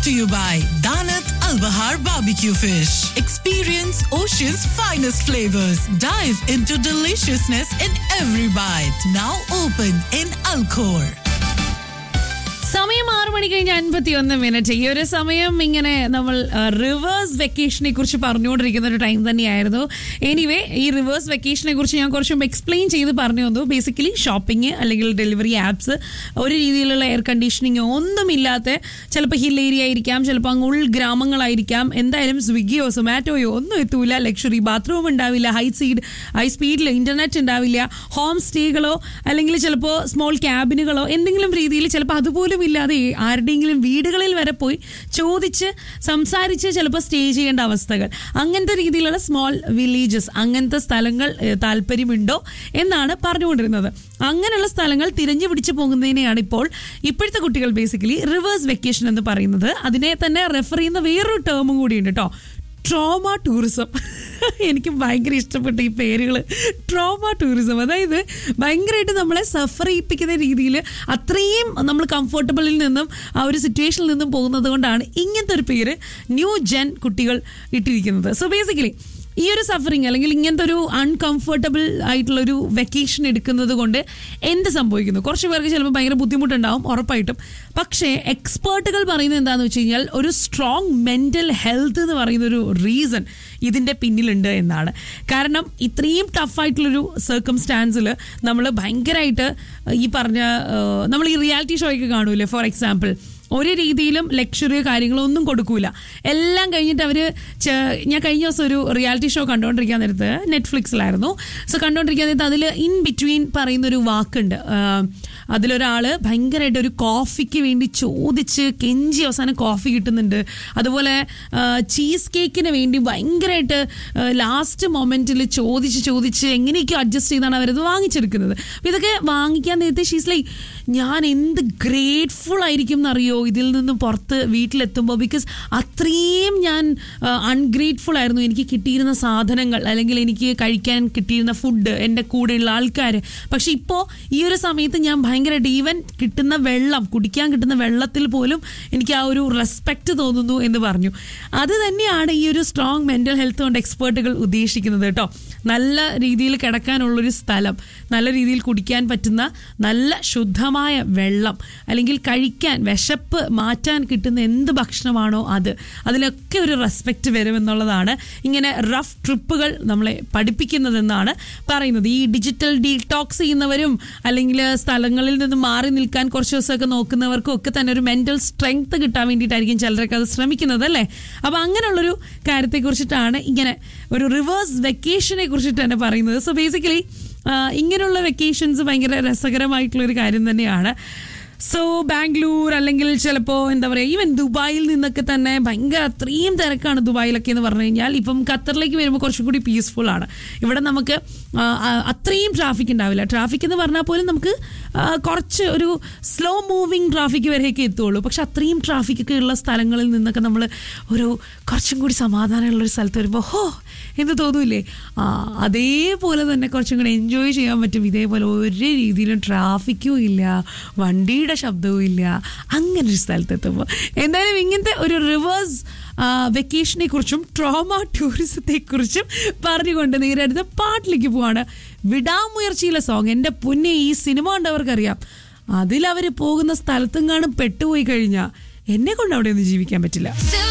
brought to you by Danat Al Bahar Barbecue Fish. Experience Ocean's finest flavors. Dive into deliciousness in every bite. Now open in Alcor. സമയം ആറ് മണി കഴിഞ്ഞ് അൻപത്തി ഒന്ന് minute ഈ ഒരു സമയം ഇങ്ങനെ നമ്മൾ റിവേഴ്സ് വെക്കേഷനെ കുറിച്ച് പറഞ്ഞുകൊണ്ടിരിക്കുന്ന ഒരു ടൈം തന്നെയായിരുന്നു എനിവേ ഈ റിവേഴ്സ് വെക്കേഷനെ കുറിച്ച് ഞാൻ കുറച്ചും എക്സ്പ്ലെയിൻ ചെയ്ത് പറഞ്ഞു തന്നു ബേസിക്കലി ഷോപ്പിംഗ് അല്ലെങ്കിൽ ഡെലിവറി ആപ്സ് ഒരു രീതിയിലുള്ള എയർ കണ്ടീഷനിങ് ഒന്നുമില്ലാത്ത ചിലപ്പോൾ ഹിൽ ഏരിയ ആയിരിക്കാം ചിലപ്പോൾ അങ്ങ് ഉൾഗ്രാമങ്ങളായിരിക്കാം എന്തായാലും സ്വിഗ്ഗിയോ സൊമാറ്റോയോ ഒന്നും എത്തൂല ലക്ഷറി ബാത്റൂം ഉണ്ടാവില്ല ഹൈ സീഡ് ഹൈ സ്പീഡിൽ ഇന്റർനെറ്റ് ഉണ്ടാവില്ല ഹോം സ്റ്റേകളോ അല്ലെങ്കിൽ ചിലപ്പോൾ സ്മോൾ ക്യാബിനുകളോ എന്തെങ്കിലും രീതിയിൽ ചിലപ്പോൾ അതുപോലും ഇല്ലാതെ ആരുടെയെങ്കിലും വീടുകളിൽ വരെ പോയി ചോദിച്ച് സംസാരിച്ച് ചിലപ്പോൾ സ്റ്റേ ചെയ്യേണ്ട അവസ്ഥകൾ അങ്ങനത്തെ രീതിയിലുള്ള സ്മോൾ വില്ലേജസ് അങ്ങനത്തെ സ്ഥലങ്ങൾ ഏഹ്, താല്പര്യമുണ്ടോ എന്നാണ് പറഞ്ഞുകൊണ്ടിരുന്നത് അങ്ങനെയുള്ള സ്ഥലങ്ങൾ തിരഞ്ഞു പിടിച്ചു പോകുന്നതിനെയാണ് ഇപ്പോൾ ഇപ്പോഴത്തെ കുട്ടികൾ ബേസിക്കലി റിവേഴ്സ് വെക്കേഷൻ എന്ന് പറയുന്നത് അതിനെ തന്നെ റെഫർ ചെയ്യുന്ന വേറൊരു ടേമും കൂടിയുണ്ട് കേട്ടോ ട്രോമ ടൂറിസം എനിക്ക് ഭയങ്കര ഇഷ്ടപ്പെട്ട ഈ പേരുകൾ ട്രോമ ടൂറിസം അതായത് ഭയങ്കരമായിട്ട് നമ്മളെ സഫർ ചെയ്യിപ്പിക്കുന്ന രീതിയിൽ അത്രയും നമ്മൾ കംഫർട്ടബിളിൽ നിന്നും ആ ഒരു സിറ്റുവേഷനിൽ നിന്നും പോകുന്നത് കൊണ്ടാണ് ഇങ്ങനത്തെ ഒരു പേര് ന്യൂ ജെൻ കുട്ടികൾ ഇട്ടിരിക്കുന്നത് സോ ബേസിക്കലി ഈ ഒരു സഫറിങ് അല്ലെങ്കിൽ ഇങ്ങനത്തെ ഒരു അൺകംഫർട്ടബിൾ ആയിട്ടുള്ള ഒരു വെക്കേഷൻ എടുക്കുന്നത് കൊണ്ട് എന്ത് സംഭവിക്കുന്നു കുറച്ച് പേർക്ക് ചിലപ്പോൾ ഭയങ്കര ബുദ്ധിമുട്ടുണ്ടാവും ഉറപ്പായിട്ടും പക്ഷേ എക്സ്പേർട്ടുകൾ പറയുന്നത് എന്താണെന്ന് വെച്ച് കഴിഞ്ഞാൽ ഒരു സ്ട്രോങ് മെന്റൽ ഹെൽത്ത് എന്ന് പറയുന്ന ഒരു റീസൺ ഇതിൻ്റെ പിന്നിലുണ്ട് എന്നാണ് കാരണം ഇത്രയും ടഫായിട്ടുള്ളൊരു സർക്കംസ്റ്റാൻസിൽ നമ്മൾ ഭയങ്കരമായിട്ട് ഈ പറഞ്ഞ ഏഹ്, നമ്മൾ ഈ റിയാലിറ്റി ഷോയൊക്കെ കാണൂലേ ഫോർ എക്സാമ്പിൾ ഒരു രീതിയിലും ലക്ഷറിയോ കാര്യങ്ങളോ ഒന്നും കൊടുക്കൂല എല്ലാം കഴിഞ്ഞിട്ട് അവർ ഞാൻ കഴിഞ്ഞ ദിവസം ഒരു റിയാലിറ്റി ഷോ കണ്ടുകൊണ്ടിരിക്കാൻ നേരത്ത് നെറ്റ്ഫ്ലിക്സിലായിരുന്നു സോ കണ്ടുകൊണ്ടിരിക്കാൻ നേരത്ത് അതിൽ ഇൻ ബിറ്റ്വീൻ പറയുന്നൊരു വാക്കുണ്ട് ആഹ് അതിലൊരാൾ ഭയങ്കരമായിട്ട് ഒരു കോഫിക്ക് വേണ്ടി ചോദിച്ച് കെഞ്ചി അവസാനം കോഫി കിട്ടുന്നുണ്ട് അതുപോലെ ചീസ് കേക്കിന് വേണ്ടി ഭയങ്കരമായിട്ട് ലാസ്റ്റ് മൊമെന്റിൽ ചോദിച്ച് ചോദിച്ച് എങ്ങനെയൊക്കെ അഡ്ജസ്റ്റ് ചെയ്താണ് അവരത് വാങ്ങിച്ചെടുക്കുന്നത് അപ്പോൾ ഇതൊക്കെ വാങ്ങിക്കാൻ നേരത്തെ ഷീസ് ലൈക്ക് ഞാൻ എന്ത് ഗ്രേറ്റ്ഫുൾ ആയിരിക്കും എന്നറിയോ ഇതിൽ നിന്നും പുറത്ത് വീട്ടിലെത്തുമ്പോൾ ബിക്കോസ് അത്രയും ഞാൻ അൺഗ്രേറ്റ്ഫുൾ ആയിരുന്നു എനിക്ക് കിട്ടിയിരുന്ന സാധനങ്ങൾ അല്ലെങ്കിൽ എനിക്ക് കഴിക്കാൻ കിട്ടിയിരുന്ന ഫുഡ് എൻ്റെ കൂടെയുള്ള ആൾക്കാർ പക്ഷെ ഇപ്പോൾ ഈ ഒരു സമയത്ത് ഞാൻ ഭയങ്കരമായിട്ട് ഈവൻ കിട്ടുന്ന വെള്ളം കുടിക്കാൻ കിട്ടുന്ന വെള്ളത്തിൽ പോലും എനിക്ക് ആ ഒരു റെസ്പെക്റ്റ് തോന്നുന്നു എന്ന് പറഞ്ഞു അത് തന്നെയാണ് ഈ ഒരു സ്ട്രോങ് മെൻ്റൽ ഹെൽത്ത് കൊണ്ട് എക്സ്പേർട്ടുകൾ ഉദ്ദേശിക്കുന്നത് കേട്ടോ നല്ല രീതിയിൽ കിടക്കാനുള്ളൊരു സ്ഥലം നല്ല രീതിയിൽ കുടിക്കാൻ പറ്റുന്ന നല്ല ശുദ്ധമായ വെള്ളം അല്ലെങ്കിൽ കഴിക്കാൻ വിശപ്പ് മാറ്റാൻ കിട്ടുന്ന എന്ത് ഭക്ഷണമാണോ അത് അതിലൊക്കെ ഒരു റെസ്പെക്റ്റ് വരുമെന്നുള്ളതാണ് ഇങ്ങനെ റഫ് ട്രിപ്പുകൾ നമ്മളെ പഠിപ്പിക്കുന്നതെന്നാണ് പറയുന്നത് ഈ ഡിജിറ്റൽ ഡീടോക്സ് ചെയ്യുന്നവരും അല്ലെങ്കിൽ സ്ഥലങ്ങളിൽ നിന്ന് മാറി നിൽക്കാൻ കുറച്ച് ദിവസമൊക്കെ നോക്കുന്നവർക്കും ഒക്കെ തന്നെ ഒരു മെന്റൽ സ്ട്രെങ്ത് കിട്ടാൻ വേണ്ടിയിട്ടായിരിക്കും ചിലരൊക്കെ അത് ശ്രമിക്കുന്നത് അല്ലേ അപ്പോൾ അങ്ങനെയുള്ളൊരു കാര്യത്തെക്കുറിച്ചിട്ടാണ് ഇങ്ങനെ ഒരു റിവേഴ്സ് വെക്കേഷനെ കുറിച്ചിട്ട് തന്നെ പറയുന്നത് സോ ബേസിക്കലി ഇങ്ങനെയുള്ള വെക്കേഷൻസ് ഭയങ്കര രസകരമായിട്ടുള്ളൊരു കാര്യം തന്നെയാണ് സോ ബാംഗ്ലൂർ അല്ലെങ്കിൽ ചിലപ്പോൾ എന്താ പറയുക ഈവൻ ദുബായിൽ നിന്നൊക്കെ തന്നെ ഭയങ്കര അത്രയും തിരക്കാണ് ദുബായിലൊക്കെ എന്ന് പറഞ്ഞു കഴിഞ്ഞാൽ ഇപ്പം ഖത്തറിലേക്ക് വരുമ്പോൾ കുറച്ചും കൂടി പീസ്ഫുൾ ആണ് ഇവിടെ നമുക്ക് ആ, ആ, അത്രയും ട്രാഫിക് ഉണ്ടാവില്ല ട്രാഫിക് എന്ന് പറഞ്ഞാൽ പോലും നമുക്ക് ആ, കുറച്ച് ഒരു സ്ലോ മൂവിങ് ട്രാഫിക് വരെയൊക്കെ എത്തുള്ളൂ പക്ഷെ അത്രയും ട്രാഫിക് ഒക്കെ ഉള്ള സ്ഥലങ്ങളിൽ നിന്നൊക്കെ നമ്മൾ ഒരു കുറച്ചും കൂടി സമാധാനമുള്ള ഒരു സ്ഥലത്ത് വരുമ്പോൾ ഹോ എന്ന് തോന്നൂലേ ആ അതേപോലെ തന്നെ കുറച്ചും കൂടി എൻജോയ് ചെയ്യാൻ പറ്റും ഇതേപോലെ ഒരു രീതിയിലും ട്രാഫിക്കും ഇല്ല വണ്ടിയുടെ ശബ്ദവും ഇല്ല അങ്ങനെ ഒരു സ്ഥലത്ത് എത്തുമ്പോൾ എന്തായാലും ഇങ്ങനത്തെ ഒരു റിവേഴ്സ് വെക്കേഷനെ കുറിച്ചും ട്രോമ ടൂറിസത്തെ കുറിച്ചും പറഞ്ഞുകൊണ്ട് നേരെ അടുത്ത പാട്ടിലേക്ക് പോവാണ് വിടാമുയർച്ചയിലെ സോങ് എൻ്റെ പൊന്നെ ഈ സിനിമ കണ്ടവർക്കറിയാം അതിലവർ പോകുന്ന സ്ഥലത്തും കാണും പെട്ടുപോയി കഴിഞ്ഞാൽ എന്നെ കൊണ്ട് അവിടെ ഒന്നും ജീവിക്കാൻ പറ്റില്ല Still